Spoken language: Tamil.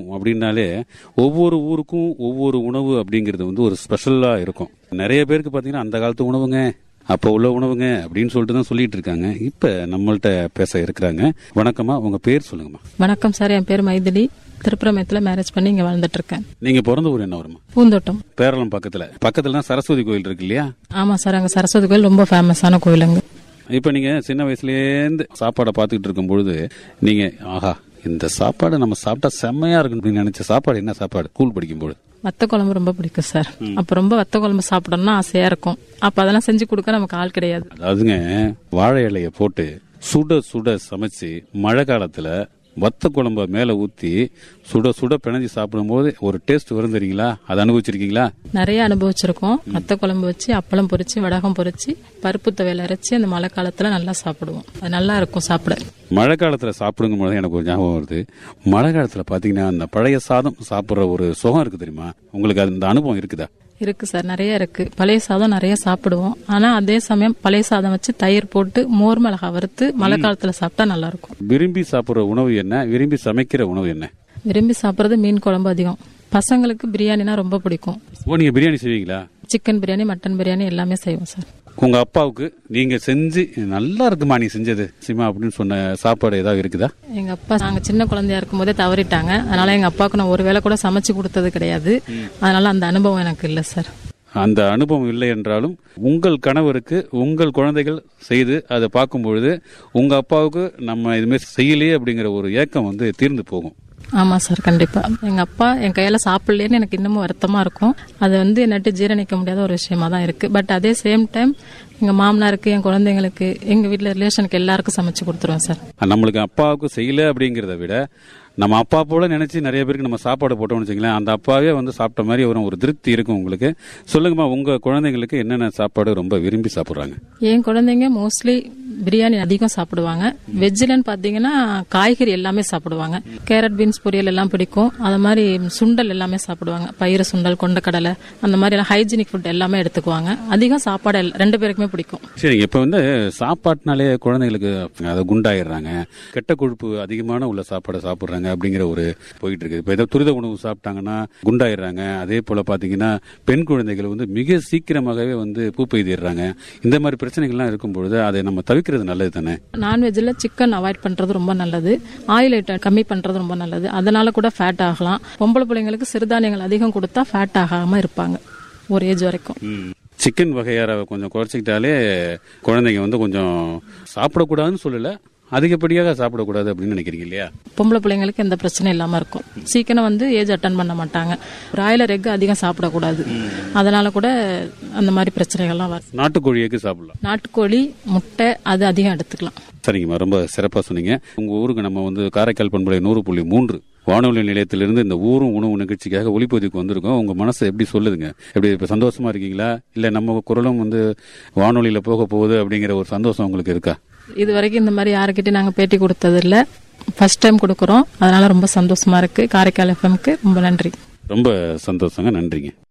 அப்படின்னாலே ஒவ்வொரு ஊருக்கும் ஒவ்வொரு உணவு அப்படிங்கிறது வந்து ஒரு ஸ்பெஷலா இருக்கும் நிறைய பேருக்கு பாத்தீங்கன்னா அந்த காலத்து உணவுங்க அப்போ உள்ள உணவுங்க அப்படின்னு சொல்லிட்டு தான் சொல்லிட்டு இருக்காங்க இப்ப நம்மள்ட்ட பேச இருக்கிறாங்க வணக்கம்மா உங்க பேர் சொல்லுங்கம்மா வணக்கம் சார் என் பேர் மைதிலி திருப்புரமயத்தில் மேரேஜ் பண்ணி இங்கே வாழ்ந்துட்டு இருக்கேன் நீங்க பிறந்த ஊர் என்ன வருமா பூந்தோட்டம் பேரளம் பக்கத்துல பக்கத்துல தான் சரஸ்வதி கோயில் இருக்கு இல்லையா ஆமாம் சார் அங்கே சரஸ்வதி கோயில் ரொம்ப ஃபேமஸான கோயில் அங்கே இப்ப நீங்க சின்ன வயசுலேருந்து சாப்பாடை பார்த்துக்கிட்டு இருக்கும் பொழுது நீங்க ஆஹா இந்த சாப்பாடு நம்ம சாப்பிட்டா செம்மையா இருக்குன்னு அப்படின்னு நினைச்ச சாப்பாடு என்ன சாப்பாடு ஸ்கூல் படிக்கும்போது வத்த குழம்பு ரொம்ப பிடிக்கும் சார் அப்போ ரொம்ப வத்த குழம்பு சாப்பிடணும்னா ஆசையாக இருக்கும் அப்போ அதெல்லாம் செஞ்சு கொடுக்க நமக்கு ஆள் கிடையாது அதாவதுங்க வாழை இலைய போட்டு சுட சுட சமைச்சு மழை காலத்துல வத்த குழம்ப மேல ஊத்தி சுட சுட பிணைஞ்சு சாப்பிடும்போது ஒரு டேஸ்ட் வரும் தெரியுங்களா அதை அனுபவிச்சிருக்கீங்களா நிறைய அனுபவிச்சிருக்கோம் வத்த குழம்பு வச்சு அப்பளம் பொரிச்சு வடகம் பொரிச்சு பருப்பு துவையல் அரைச்சி அந்த மழை காலத்தில் நல்லா சாப்பிடுவோம் அது நல்லா இருக்கும் சாப்பிட மழை காலத்துல சாப்பிடுங்கும் போது எனக்கு ஒரு ஞாபகம் வருது மழை காலத்துல பாத்தீங்கன்னா அந்த பழைய சாதம் சாப்பிடுற ஒரு சுகம் இருக்கு தெரியுமா உங்களுக்கு அந்த அனுபவம் இருக்குதா இருக்கு சார் நிறைய இருக்கு பழைய சாதம் நிறைய சாப்பிடுவோம் ஆனா அதே சமயம் பழைய சாதம் வச்சு தயிர் போட்டு மோர் மிளகா வறுத்து மழை காலத்துல சாப்பிட்டா நல்லா இருக்கும் விரும்பி சாப்பிடுற உணவு என்ன விரும்பி சமைக்கிற உணவு என்ன விரும்பி சாப்பிட்றது மீன் குழம்பு அதிகம் பசங்களுக்கு பிரியாணினா ரொம்ப பிடிக்கும் ஓ நீங்க பிரியாணி செய்வீங்களா சிக்கன் பிரியாணி மட்டன் பிரியாணி எல்லாமே செய்வோம் சார் உங்க அப்பாவுக்கு நீங்க செஞ்சு நல்லா இருக்குமா நீ செஞ்சது சிமா அப்படின்னு சொன்ன சாப்பாடு ஏதாவது இருக்குதா எங்க அப்பா நாங்க சின்ன குழந்தையா இருக்கும் போதே தவறிட்டாங்க அதனால எங்க அப்பாவுக்கு நான் ஒரு வேளை கூட சமைச்சு கொடுத்தது கிடையாது அதனால அந்த அனுபவம் எனக்கு இல்லை சார் அந்த அனுபவம் இல்லை என்றாலும் உங்கள் கணவருக்கு உங்கள் குழந்தைகள் செய்து அதை பார்க்கும் பொழுது உங்க அப்பாவுக்கு நம்ம இதுமாரி செய்யலையே அப்படிங்கிற ஒரு ஏக்கம் வந்து தீர்ந்து போகும் ஆமா சார் கண்டிப்பா எங்க அப்பா என் கையால சாப்பிடலன்னு எனக்கு இன்னமும் வருத்தமா இருக்கும் அது வந்து என்னட்டு ஜீரணிக்க முடியாத ஒரு விஷயமா தான் இருக்கு பட் அதே சேம் டைம் எங்க மாமனாருக்கு என் குழந்தைங்களுக்கு எங்க வீட்ல ரிலேஷனுக்கு எல்லாருக்கும் சமைச்சு கொடுத்துருவேன் சார் நம்மளுக்கு அப்பாவுக்கு செய்யல அப்படிங்கிறத விட நம்ம அப்பா போல நினைச்சு நிறைய பேருக்கு நம்ம சாப்பாடு போட்டோம்னு வச்சுங்களேன் அந்த அப்பாவே வந்து சாப்பிட்ட மாதிரி வரும் ஒரு திருப்தி இருக்கும் உங்களுக்கு சொல்லுங்கம்மா உங்க குழந்தைங்களுக்கு என்னென்ன சாப்பாடு ரொம்ப விரும்பி சாப்பிடுறாங்க என் குழந்தைங்க மோஸ்ட்லி பிரியாணி அதிகம் சாப்பிடுவாங்க வெஜ்லன்னு பாத்தீங்கன்னா காய்கறி எல்லாமே சாப்பிடுவாங்க கேரட் பீன்ஸ் பொரியல் எல்லாம் பிடிக்கும் அது மாதிரி சுண்டல் எல்லாமே சாப்பிடுவாங்க பயிறு சுண்டல் கொண்டக்கடலை அந்த மாதிரி எல்லாம் ஹைஜீனிக் ஃபுட் எல்லாமே எடுத்துக்குவாங்க அதிகம் சாப்பாடு எல்லா- ரெண்டு பேருக்குமே பிடிக்கும் சரி இப்ப வந்து சாப்பாட்டுனாலே குழந்தைங்களுக்கு அதை குண்டாயிடுறாங்க கெட்ட கொழுப்பு அதிகமான உள்ள சாப்பாடை சாப்பிடுறாங்க அப்படிங்கிற ஒரு போயிட்டு இருக்கு இப்ப ஏதோ துரித உணவு சாப்பிட்டாங்கன்னா குண்டாயிடுறாங்க அதே போல பாத்தீங்கன்னா பெண் குழந்தைகள் வந்து மிக சீக்கிரமாகவே வந்து பூ பெய்திடுறாங்க இந்த மாதிரி பிரச்சனைகள்லாம் இருக்கும் பொழுது அதை நம்ம தவிர்க்கிறது நல்லது தானே நான்வெஜ்ல சிக்கன் அவாய்ட் பண்றது ரொம்ப நல்லது ஆயில் ஐட்டம் கம்மி பண்றது ரொம்ப நல்லது அதனால கூட ஃபேட் ஆகலாம் பொம்பளை பிள்ளைங்களுக்கு சிறுதானியங்கள் அதிகம் கொடுத்தா ஃபேட் ஆகாம இருப்பாங்க ஒரு ஏஜ் வரைக்கும் சிக்கன் வகையார கொஞ்சம் குறைச்சிக்கிட்டாலே குழந்தைங்க வந்து கொஞ்சம் சாப்பிடக்கூடாதுன்னு சொல்லல அதிகப்படியாக சாப்பிடக்கூடாது அப்படின்னு நினைக்கிறீங்க இல்லையா பொம்பளை பிள்ளைங்களுக்கு எந்த பிரச்சனையும் இல்லாம இருக்கும் சீக்கிரம் வந்து ஏஜ் அட்டன் பண்ண மாட்டாங்க பிராய்லர் எக் அதிகம் சாப்பிடக்கூடாது அதனால கூட அந்த மாதிரி பிரச்சனைகள்லாம் வரும் நாட்டுக்கோழி எக்கு சாப்பிடலாம் நாட்டுக்கோழி முட்டை அது அதிகம் எடுத்துக்கலாம் சரிங்கம்மா ரொம்ப சிறப்பாக சொன்னீங்க உங்க ஊருக்கு நம்ம வந்து காரைக்கால் பண்பலை நூறு புள்ளி மூன்று வானொலி நிலையத்திலிருந்து இந்த ஊரும் உணவு நிகழ்ச்சிக்காக ஒளிப்பதிவுக்கு வந்திருக்கோம் உங்க மனசு எப்படி சொல்லுதுங்க எப்படி இப்ப சந்தோஷமா இருக்கீங்களா இல்ல நம்ம குரலும் வந்து வானொலியில போக போகுது அப்படிங்கிற ஒரு சந்தோஷம் உங்களுக்கு இருக்கா இது வரைக்கும் இந்த மாதிரி யாருக்கிட்டையும் நாங்க பேட்டி கொடுத்தது இல்ல ஃபர்ஸ்ட் டைம் கொடுக்குறோம் அதனால ரொம்ப சந்தோஷமா இருக்கு காரைக்கால் எஃப்எம்க்கு ரொம்ப நன்றி ரொம்ப சந்தோஷங்க நன்றிங்க